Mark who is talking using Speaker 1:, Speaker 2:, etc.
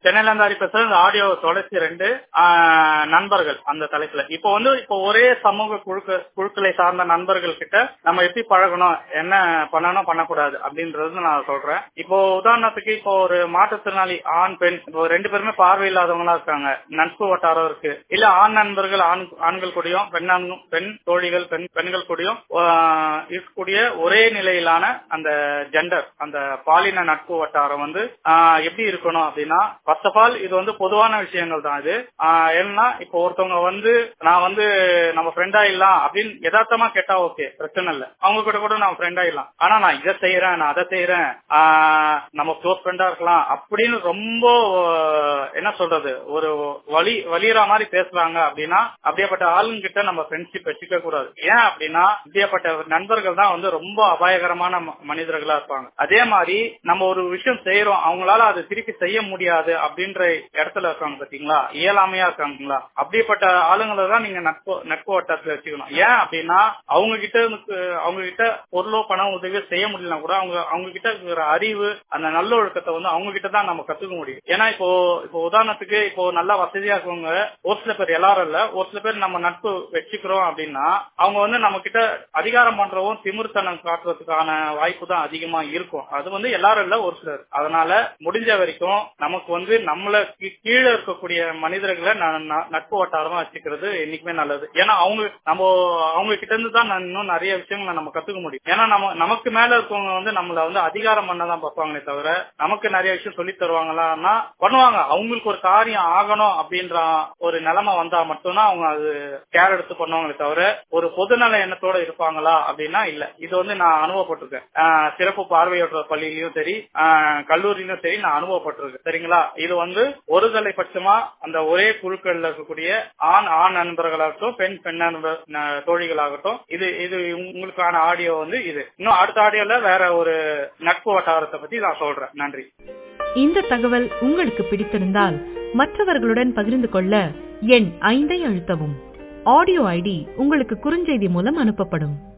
Speaker 1: சென்னையில இருந்து ஹரி பேசுறேன் இந்த ஆடியோ தொலைச்சி ரெண்டு ஆஹ், நண்பர்கள் அந்த தலைப்புல இப்போ வந்து இப்போ ஒரே சமூக குழுக்க குழுக்களை சார்ந்த நண்பர்கள் கிட்ட நம்ம எப்படி பழகணும் என்ன பண்ணணும் பண்ணக்கூடாது அப்படின்றது நான் சொல்றேன் இப்போ உதாரணத்துக்கு இப்போ ஒரு மாற்றுத்திறனாளி ஆண் பெண் இப்போ ரெண்டு பேருமே பார்வை இல்லாதவங்களா இருக்காங்க நட்பு வட்டாரம் இருக்கு இல்ல ஆண் நண்பர்கள் ஆண் ஆண்கள் கூடயும் பெண் ஆண்- பெண் தோழிகள் பெண் பெண்கள் கூடயும் ஆஹ், இருக்கக்கூடிய ஒரே நிலையிலான அந்த ஜெண்டர் அந்த பாலின நட்பு வட்டாரம் வந்து ஆஹ், எப்படி இருக்கணும் அப்படின்னா ஃபர்ஸ்ட் ஆஃப் ஆல் இது வந்து பொதுவான விஷயங்கள் தான் இது ஆஹ், என்னன்னா இப்போ ஒருத்தவங்க வந்து நான் வந்து நம்ம ஃப்ரெண்ட் ஆயிடலாம் அப்படின்னு யதார்த்தமா கேட்டா ஓகே பிரச்சனை இல்ல அவங்க கூட கூட நான் ஃப்ரெண்ட் ஆயிடலாம் ஆனா நான் இதை செய்யறேன் நான் அதை செய்யறேன் ஆஹ், நம்ம க்ளோஸ் ஃப்ரெண்டா இருக்கலாம் அப்படின்னு ரொம்ப ஆஹ், என்ன சொல்றது ஒரு வலி வலியற மாதிரி பேசுறாங்க அப்படின்னா அப்படியேப்பட்ட ஆளுங்க கிட்ட நம்ம ஃப்ரெண்ட்ஷிப் வச்சுக்க கூடாது ஏன் அப்படின்னா இப்படியாப்பட்ட நண்பர்கள் தான் வந்து ரொம்ப அபாயகரமான ம- மனிதர்களா இருப்பாங்க அதே மாதிரி நம்ம ஒரு விஷயம் செய்யறோம் அவங்களால அதை திருப்பி செய்ய முடியாது அப்படின்ற இடத்துல இருக்காங்க பாத்தீங்களா இயலாமையா இருக்காங்களா அப்படிப்பட்ட ஆளுங்களை தான் நீங்க நட்பு நட்பு வட்டத்துல வச்சுக்கணும் ஏன் அப்படின்னா அவங்க கிட்ட இருக்கு- அவங்க கிட்ட பொருளோ பணம் உதவியோ செய்ய முடியலனா கூட அவங்க அவங்க கிட்ட இருக்கிற அறிவு அந்த நல்லொழுக்கத்தை வந்து அவங்க கிட்ட தான் நம்ம கத்துக்க முடியும் ஏன்னா இப்போ இப்போ உதாரணத்துக்கு இப்போ நல்லா வசதியா இருக்கவங்க ஒரு சில பேர் எல்லாரும் இல்ல ஒரு சில பேர் நம்ம நட்பு வச்சுக்கிறோம் அப்படின்னா அவங்க வந்து நம்ம கிட்ட அதிகாரம் பண்றவும் திமிர்த்தனம் காட்டுறதுக்கான வாய்ப்பு தான் அதிகமா இருக்கும் அது வந்து எல்லாரும் இல்ல ஒரு சிலர் அதனால முடிஞ்ச வரைக்கும் நமக்கு வந்து நம்மள கீ- கீழே இருக்கக்கூடிய மனிதர்களை ந- ந- நட்பு வட்டாரமா வச்சுக்கிறது என்னைக்குமே நல்லது ஏன்னா அவங்க நம்ம அவங்க கிட்ட இருந்து தான் நான் இன்னும் நிறைய விஷயங்களை நம்ம கத்துக்க முடியும் ஏன்னா நம்ம நமக்கு மேல இருக்கவங்க வந்து நம்மள வந்து அதிகாரம் பண்ணதான் பார்ப்பாங்களே தவிர நமக்கு நிறைய விஷயம் சொல்லி தருவாங்களான்னா பண்ணுவாங்க அவங்களுக்கு ஒரு காரியம் ஆகணும் அப்படின்ற ஒரு நிலைமை வந்தா மட்டும்தான் அவங்க அது கேர் எடுத்து பண்ணுவாங்களே தவிர ஒரு பொதுநல எண்ணத்தோட இருப்பாங்களா அப்படின்னா இல்ல இது வந்து நான் அனுபவப்பட்டிருக்கேன் ஆஹ் சிறப்பு பார்வையற்ற பள்ளியிலயும் சரி ஆஹ் கல்லூரியிலும் சரி நான் அனுபவப்பட்டிருக்கேன் சரிங்களா இது வந்து ஒருதலை பட்சமா அந்த ஒரே குழுக்கள்ல இருக்கக்கூடிய ஆண் ஆண் நண்பர்களாகட்டும் பெண் பெண் நண்பர் ந- தோழிகளாகட்டும் இது இது உங்களுக்கான ஆடியோ வந்து இது இன்னும் அடுத்த ஆடியோல வேற ஒரு நட்பு வட்டாரத்தை பத்தி நான் சொல்றேன் நன்றி
Speaker 2: இந்த தகவல் உங்களுக்கு பிடித்திருந்தால் மற்றவர்களுடன் பகிர்ந்து கொள்ள எண் ஐந்தை அழுத்தவும் ஆடியோ ஐடி உங்களுக்கு குறுஞ்செய்தி மூலம் அனுப்பப்படும்